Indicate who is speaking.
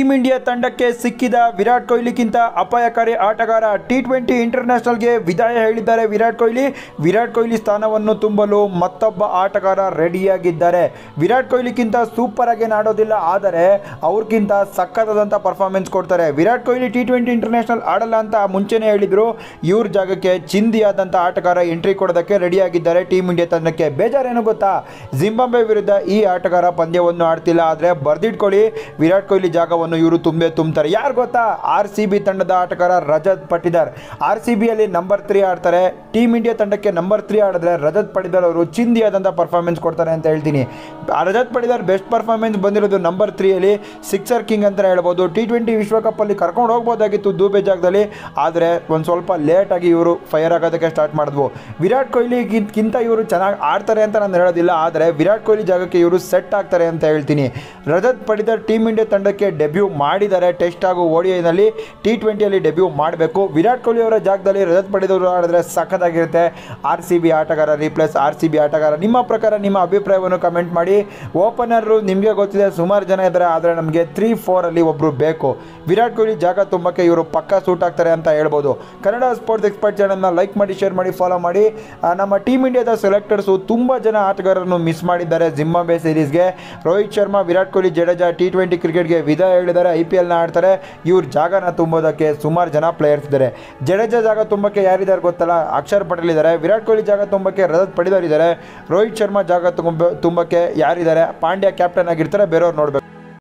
Speaker 1: team India ತಂಡಕ್ಕೆ ಸಿಕ್ಕಿದ ವಿರಾಟ್ ಕೊಹ್ಲಿಗಿಂತ ಅಪಾಯಕಾರಿ ಆಟಗಾರ ಟಿ ಟ್ವೆಂಟಿ ಇಂಟರ್ನ್ಯಾಷನಲ್ಗೆ ವಿದಾಯ ಹೇಳಿದ್ದಾರೆ ವಿರಾಟ್ ಕೊಹ್ಲಿ ವಿರಾಟ್ ಕೊಹ್ಲಿ ಸ್ಥಾನವನ್ನು ತುಂಬಲು ಮತ್ತೊಬ್ಬ ಆಟಗಾರ ರೆಡಿಯಾಗಿದ್ದಾರೆ ವಿರಾಟ್ ಕೊಹ್ಲಿಗಿಂತ ಸೂಪರ್ ಆಗಿ ಆಡೋದಿಲ್ಲ ಆದರೆ ಅವ್ರಿಗಿಂತ ಸಖತ್ತಾದಂಥ ಪರ್ಫಾರ್ಮೆನ್ಸ್ ಕೊಡ್ತಾರೆ Virat Kohli T twenty international ಆಡಲ್ಲ ಅಂತ ಮುಂಚೆನೇ ಹೇಳಿದ್ರು ಇವ್ರ ಜಾಗಕ್ಕೆ ಚಿಂದಿಯಾದಂಥ ಆಟಗಾರ ಎಂಟ್ರಿ ಕೊಡೋದಕ್ಕೆ ರೆಡಿಯಾಗಿದ್ದಾರೆ ಟೀಮ್ ಇಂಡಿಯಾ ತಂಡಕ್ಕೆ ಬೇಜಾರೇನು ಗೊತ್ತಾ ಜಿಂಬಾಬ್ವೆ ವಿರುದ್ಧ ಈ ಆಟಗಾರ ಪಂದ್ಯವನ್ನು ಆಡ್ತಿಲ್ಲ ಆದರೆ ಬರ್ದಿಟ್ಕೊಳ್ಳಿ ವಿರಾಟ್ ಕೊಹ್ಲಿ ಜಾಗವನ್ನು ಇವರು ತುಂಬೆ ತುಂಬ್ತಾರೆ ಯಾರು ಗೊತ್ತಾ ಆರ್ ಸಿ ಬಿ ತಂಡದ ಆಟಗಾರ ರಜತ್ ಪಟಿದಾರ್ ಆರ್ ಸಿ ಬಿಯಲ್ಲಿ ನಂಬರ್ ತ್ರೀ ಆಡ್ತಾರೆ ಟೀಮ್ ಇಂಡಿಯಾ ತಂಡಕ್ಕೆ ನಂಬರ್ ತ್ರೀ ಆಡಿದ್ರೆ ರಜತ್ ಪಟಿದಾರ್ ಅವರು ಚಿಂದಿಯಾದಂಥ ಪರ್ಫಾರ್ಮೆನ್ಸ್ ಕೊಡ್ತಾರೆ ಅಂತ ಹೇಳ್ತೀನಿ ಆ ರಜತ್ ಪಟಿದಾರ್ ಬೆಸ್ಟ್ ಪರ್ಫಾರ್ಮೆನ್ಸ್ ಬಂದಿರೋದು ನಂಬರ್ ತ್ರೀಯಲ್ಲಿ ಸಿಕ್ಸರ್ ಕಿಂಗ್ ಅಂತ ಹೇಳ್ಬೋದು ಟಿ ಟ್ವೆಂಟಿ ವಿಶ್ವಕಪ್ಪಲ್ಲಿ ಕರ್ಕೊಂಡು ಹೋಗ್ಬೋದಾಗಿತ್ತು ದೂಬೆ ಜಾಗದಲ್ಲಿ ಆದರೆ ಒಂದು ಸ್ವಲ್ಪ ಲೇಟಾಗಿ ಇವರು ಫೈರ್ ಆಗೋದಕ್ಕೆ ಸ್ಟಾರ್ಟ್ ಮಾಡಿದ್ವು ವಿರಾಟ್ ಕೊಹ್ಲಿಗಿಂತ ಇವರು ಚೆನ್ನಾಗಿ ಆಡ್ತಾರೆ ಅಂತ ನಾನು ಹೇಳೋದಿಲ್ಲ ಆದರೆ ವಿರಾಟ್ ಕೊಹ್ಲಿ ಜಾಗಕ್ಕೆ ಇವರು ಸೆಟ್ ಆಗ್ತಾರೆ ಅಂತ ಹೇಳ್ತೀನಿ ರಜತ್ ಪಡಿದಾರ್ ಟೀಮ್ ಇಂಡಿಯಾ ತಂಡಕ್ಕೆ ಡೆಬ್ಯೂ ಮಾಡಿದ್ದಾರೆ ಟೆಸ್ಟ್ ಹಾಗೂ ಓಡಿಐನಲ್ಲಿ ಟಿ ಟ್ವೆಂಟಿಯಲ್ಲಿ ಡೆಬ್ಯೂ ಮಾಡಬೇಕು ವಿರಾಟ್ ಕೊಹ್ಲಿ ಅವರ ಜಾಗದಲ್ಲಿ ರಜತ್ ಪಡಿದವರು ಆಡಿದ್ರೆ ಸಖತ್ತಾಗಿರುತ್ತೆ ಆರ್ ಸಿ ಬಿ ಆಟಗಾರ ರೀಪ್ಲೇಸ್ ಆರ್ ಸಿ ಬಿ ಆಟಗಾರ ನಿಮ್ಮ ಪ್ರಕಾರ ನಿಮ್ಮ ಅಭಿಪ್ರಾಯವನ್ನು ಕಮೆಂಟ್ ಮಾಡಿ ಓಪನರು ನಿಮಗೆ ಗೊತ್ತಿದೆ ಸುಮಾರು ಜನ ಇದ್ದಾರೆ ಆದರೆ ನಮಗೆ ತ್ರೀ ಫೋರಲ್ಲಿ ಒಬ್ಬರು ಬೇಕು ವಿರಾಟ್ ಕೊಹ್ಲಿ ಜಾಗ ತುಂಬಕ್ಕೆ ಇವರು ಪಕ್ಕ ಸೂಟ್ ಆಗ್ತಾರೆ ಅಂತ ಹೇಳ್ಬೋದು ಕನ್ನಡ ಸ್ಪೋರ್ಟ್ಸ್ ಎಕ್ಸ್ಪರ್ಟ್ ಚಾನಲ್ನ ಲೈಕ್ ಮಾಡಿ ಶೇರ್ ಮಾಡಿ ಫಾಲೋ ಮಾಡಿ ಆ, ನಮ್ಮ ಟೀಮ್ ಇಂಡಿಯಾದ ಸೆಲೆಕ್ಟರ್ಸು ತುಂಬ ಜನ ಆಟಗಾರರನ್ನು ಮಿಸ್ ಮಾಡಿದ್ದಾರೆ ಜಿಂಬಾಬ್ವೆ ಸೀರೀಸ್ಗೆ ರೋಹಿತ್ ಶರ್ಮಾ ವಿರಾಟ್ ಕೊಹ್ಲಿ ಜಡೇಜಾ ಟಿ ಟ್ವೆಂಟಿ ಕ್ರಿಕೆಟ್ಗೆ ವಿದಾಯ ಹೇಳಿದ್ದಾರೆ ಐ ಪಿ ಎಲ್ನ ಆಡ್ತಾರೆ ಇವ್ರ ಜಾಗನ ತುಂಬೋದಕ್ಕೆ ಸುಮಾರು ಜನ ಪ್ಲೇಯರ್ಸ್ ಇದ್ದಾರೆ ಜಡೇಜಾ ಜಾಗ ತುಂಬಕ್ಕೆ ಯಾರಿದ್ದಾರೆ ಗೊತ್ತಲ್ಲ ಅಕ್ಷರ್ ಪಟೇಲ್ ಇದ್ದಾರೆ ವಿರಾಟ್ ಕೊಹ್ಲಿ ಜಾಗ ತುಂಬಕ್ಕೆ ರಜತ್ ಪಡಿದಾರ್ ಇದ್ದಾರೆ ರೋಹಿತ್ ಶರ್ಮಾ ಜಾಗ ತುಂಬ ತುಂಬಕ್ಕೆ ಯಾರಿದ್ದಾರೆ ಪಾಂಡ್ಯ ಕ್ಯಾಪ್ಟನ್ ಆಗಿರ್ತಾರೆ ಬೇರೆಯವ್ರು ನೋಡಬೇಕು